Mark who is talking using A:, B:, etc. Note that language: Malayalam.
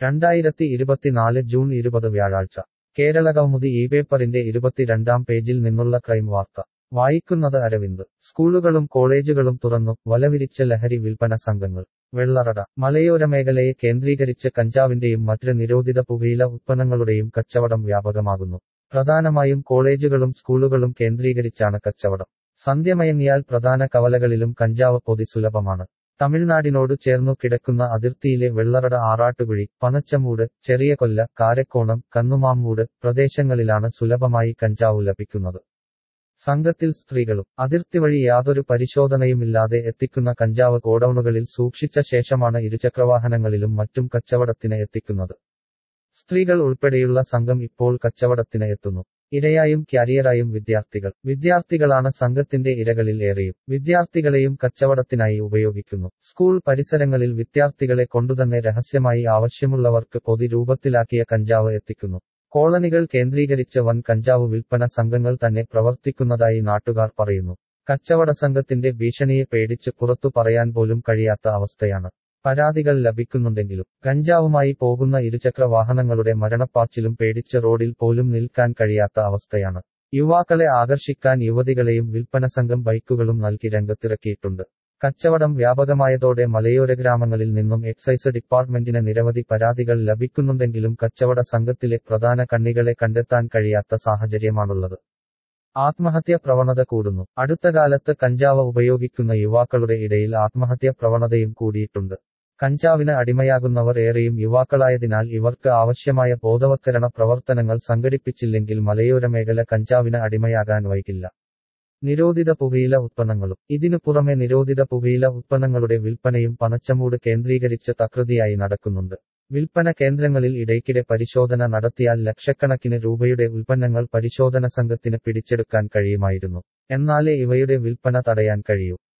A: രണ്ടായിരത്തി ഇരുപത്തിനാല് ജൂൺ ഇരുപത് വ്യാഴാഴ്ച കേരള കൗമുദി ഈ പേപ്പറിന്റെ ഇരുപത്തിരണ്ടാം പേജിൽ നിന്നുള്ള ക്രൈം വാർത്ത വായിക്കുന്നത് അരവിന്ദ് സ്കൂളുകളും കോളേജുകളും തുറന്നു വലവിരിച്ച ലഹരി വിൽപ്പന സംഘങ്ങൾ വെള്ളറട മലയോര മേഖലയെ കേന്ദ്രീകരിച്ച് കഞ്ചാവിന്റെയും മറ്റ് നിരോധിത പുകയില ഉത്പന്നങ്ങളുടെയും കച്ചവടം വ്യാപകമാകുന്നു പ്രധാനമായും കോളേജുകളും സ്കൂളുകളും കേന്ദ്രീകരിച്ചാണ് കച്ചവടം സന്ധ്യമയങ്ങിയാൽ പ്രധാന കവലകളിലും കഞ്ചാവ് പൊതി സുലഭമാണ് തമിഴ്നാടിനോട് ചേർന്നു കിടക്കുന്ന അതിർത്തിയിലെ വെള്ളറട ആറാട്ടുകുഴി പനച്ചമൂട് ചെറിയ കൊല്ല കാരക്കോണം കന്നുമാമ്മൂട് പ്രദേശങ്ങളിലാണ് സുലഭമായി കഞ്ചാവ് ലഭിക്കുന്നത് സംഘത്തിൽ സ്ത്രീകളും അതിർത്തി വഴി യാതൊരു പരിശോധനയുമില്ലാതെ എത്തിക്കുന്ന കഞ്ചാവ് ഗോഡൌണുകളിൽ സൂക്ഷിച്ച ശേഷമാണ് ഇരുചക്രവാഹനങ്ങളിലും മറ്റും കച്ചവടത്തിന് എത്തിക്കുന്നത് സ്ത്രീകൾ ഉൾപ്പെടെയുള്ള സംഘം ഇപ്പോൾ കച്ചവടത്തിന് എത്തുന്നു ഇരയായും ക്യാരിയറായും വിദ്യാർത്ഥികൾ വിദ്യാർത്ഥികളാണ് സംഘത്തിന്റെ ഇരകളിൽ ഏറെയും വിദ്യാർത്ഥികളെയും കച്ചവടത്തിനായി ഉപയോഗിക്കുന്നു സ്കൂൾ പരിസരങ്ങളിൽ വിദ്യാർത്ഥികളെ കൊണ്ടുതന്നെ രഹസ്യമായി ആവശ്യമുള്ളവർക്ക് പൊതി രൂപത്തിലാക്കിയ കഞ്ചാവ് എത്തിക്കുന്നു കോളനികൾ കേന്ദ്രീകരിച്ച് വൻ കഞ്ചാവ് വിൽപ്പന സംഘങ്ങൾ തന്നെ പ്രവർത്തിക്കുന്നതായി നാട്ടുകാർ പറയുന്നു കച്ചവട സംഘത്തിന്റെ ഭീഷണിയെ പേടിച്ച് പുറത്തു പറയാൻ പോലും കഴിയാത്ത അവസ്ഥയാണ് പരാതികൾ ലഭിക്കുന്നുണ്ടെങ്കിലും കഞ്ചാവുമായി പോകുന്ന ഇരുചക്ര വാഹനങ്ങളുടെ മരണപ്പാച്ചിലും പേടിച്ച് റോഡിൽ പോലും നിൽക്കാൻ കഴിയാത്ത അവസ്ഥയാണ് യുവാക്കളെ ആകർഷിക്കാൻ യുവതികളെയും വിൽപ്പന സംഘം ബൈക്കുകളും നൽകി രംഗത്തിറക്കിയിട്ടുണ്ട് കച്ചവടം വ്യാപകമായതോടെ മലയോര ഗ്രാമങ്ങളിൽ നിന്നും എക്സൈസ് ഡിപ്പാർട്ട്മെന്റിന് നിരവധി പരാതികൾ ലഭിക്കുന്നുണ്ടെങ്കിലും കച്ചവട സംഘത്തിലെ പ്രധാന കണ്ണികളെ കണ്ടെത്താൻ കഴിയാത്ത സാഹചര്യമാണുള്ളത് ആത്മഹത്യ പ്രവണത കൂടുന്നു അടുത്ത കാലത്ത് കഞ്ചാവ് ഉപയോഗിക്കുന്ന യുവാക്കളുടെ ഇടയിൽ ആത്മഹത്യ പ്രവണതയും കൂടിയിട്ടുണ്ട് കഞ്ചാവിന് അടിമയാകുന്നവർ ഏറെയും യുവാക്കളായതിനാൽ ഇവർക്ക് ആവശ്യമായ ബോധവത്കരണ പ്രവർത്തനങ്ങൾ സംഘടിപ്പിച്ചില്ലെങ്കിൽ മലയോര മേഖല കഞ്ചാവിന് അടിമയാകാൻ വൈകില്ല നിരോധിത പുകയില ഉത്പന്നങ്ങളും ഇതിനു പുറമെ നിരോധിത പുകയില ഉത്പന്നങ്ങളുടെ വിൽപ്പനയും പനച്ചമൂട് കേന്ദ്രീകരിച്ച് തകൃതിയായി നടക്കുന്നുണ്ട് വിൽപ്പന കേന്ദ്രങ്ങളിൽ ഇടയ്ക്കിടെ പരിശോധന നടത്തിയാൽ ലക്ഷക്കണക്കിന് രൂപയുടെ ഉൽപ്പന്നങ്ങൾ പരിശോധന സംഘത്തിന് പിടിച്ചെടുക്കാൻ കഴിയുമായിരുന്നു എന്നാലേ ഇവയുടെ വിൽപ്പന തടയാൻ കഴിയൂ